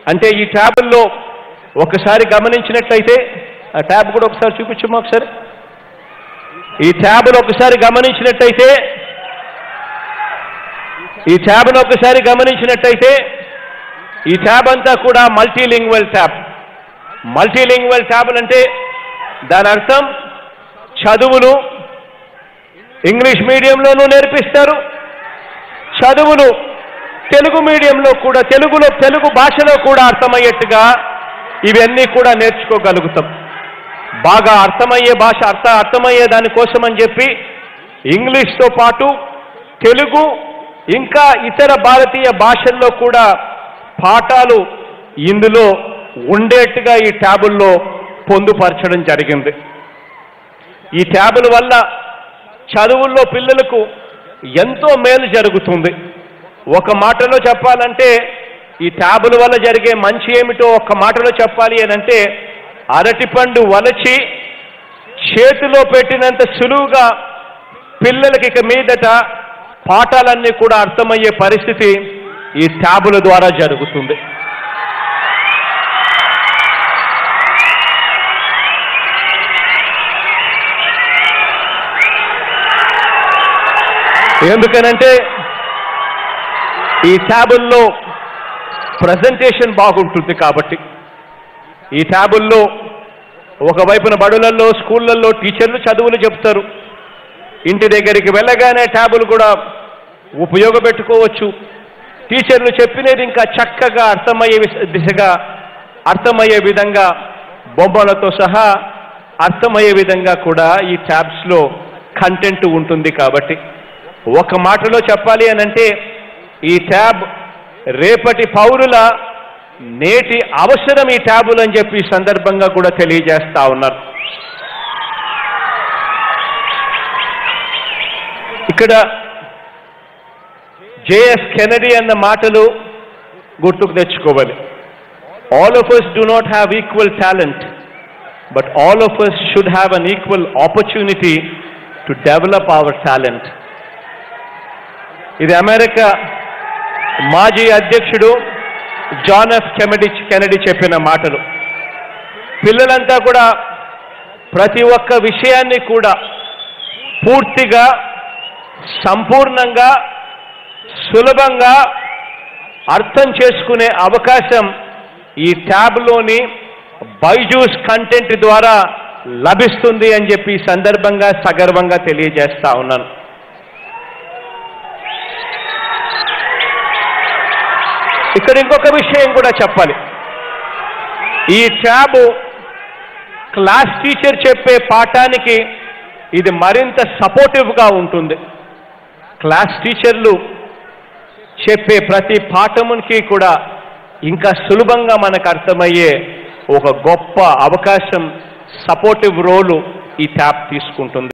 అంటే ఈ ట్యాబుల్లో ఒకసారి గమనించినట్లయితే ఆ ట్యాబ్ కూడా ఒకసారి చూపించమ్మా ఒకసారి ఈ ట్యాబ్ను ఒకసారి గమనించినట్టయితే ఈ ట్యాబ్ను ఒకసారి గమనించినట్టయితే ఈ ట్యాబ్ అంతా కూడా మల్టీలింగ్వల్ ట్యాబ్ మల్టీలింగ్వల్ ట్యాబులు అంటే దాని అర్థం చదువులు ఇంగ్లీష్ మీడియంలోనూ నేర్పిస్తారు చదువులు తెలుగు మీడియంలో కూడా తెలుగులో తెలుగు భాషలో కూడా అర్థమయ్యేట్టుగా ఇవన్నీ కూడా నేర్చుకోగలుగుతాం బాగా అర్థమయ్యే భాష అర్థ అర్థమయ్యే దానికోసం అని చెప్పి ఇంగ్లీష్తో పాటు తెలుగు ఇంకా ఇతర భారతీయ భాషల్లో కూడా పాఠాలు ఇందులో ఉండేట్టుగా ఈ ట్యాబుల్లో పొందుపరచడం జరిగింది ఈ ట్యాబుల వల్ల చదువుల్లో పిల్లలకు ఎంతో మేలు జరుగుతుంది ఒక మాటలో చెప్పాలంటే ఈ ట్యాబుల వల్ల జరిగే మంచి ఏమిటో ఒక మాటలో చెప్పాలి అని అంటే అరటిపండు వలచి చేతిలో పెట్టినంత సులువుగా పిల్లలకి ఇక మీదట పాఠాలన్నీ కూడా అర్థమయ్యే పరిస్థితి ఈ ట్యాబుల ద్వారా జరుగుతుంది ఎందుకనంటే ఈ ట్యాబుల్లో ప్రజెంటేషన్ బాగుంటుంది కాబట్టి ఈ ట్యాబుల్లో ఒకవైపున బడులలో స్కూళ్ళల్లో టీచర్లు చదువులు చెప్తారు ఇంటి దగ్గరికి వెళ్ళగానే ట్యాబులు కూడా ఉపయోగపెట్టుకోవచ్చు టీచర్లు చెప్పినది ఇంకా చక్కగా అర్థమయ్యే విస- దిశగా అర్థమయ్యే విధంగా బొమ్మలతో సహా అర్థమయ్యే విధంగా కూడా ఈ ట్యాబ్స్లో కంటెంట్ ఉంటుంది కాబట్టి ఒక మాటలో చెప్పాలి అని అంటే ఈ ట్యాబ్ రేపటి పౌరుల నేటి అవసరం ఈ ట్యాబులు అని చెప్పి ఈ సందర్భంగా కూడా తెలియజేస్తా ఉన్నారు ఇక్కడ జేఎస్ కెనడీ అన్న మాటలు గుర్తుకు తెచ్చుకోవాలి all of us do not have equal talent but all of us should have an equal opportunity to develop our talent ఇది అమెరికా మాజీ అధ్యక్షుడు జాన్ ఎఫ్ కెనడీ కెనడీ చెప్పిన మాటలు పిల్లలంతా కూడా ప్రతి ఒక్క విషయాన్ని కూడా పూర్తిగా సంపూర్ణంగా సులభంగా అర్థం చేసుకునే అవకాశం ఈ ట్యాబ్లోని బైజూస్ కంటెంట్ ద్వారా లభిస్తుంది అని చెప్పి ఈ సందర్భంగా సగర్వంగా తెలియజేస్తా ఉన్నాను ఇక్కడ ఇంకొక విషయం కూడా చెప్పాలి ఈ ట్యాబ్ క్లాస్ టీచర్ చెప్పే పాఠానికి ఇది మరింత సపోర్టివ్గా ఉంటుంది క్లాస్ టీచర్లు చెప్పే ప్రతి పాఠమునికి కూడా ఇంకా సులభంగా మనకు అర్థమయ్యే ఒక గొప్ప అవకాశం సపోర్టివ్ రోలు ఈ ట్యాబ్ తీసుకుంటుంది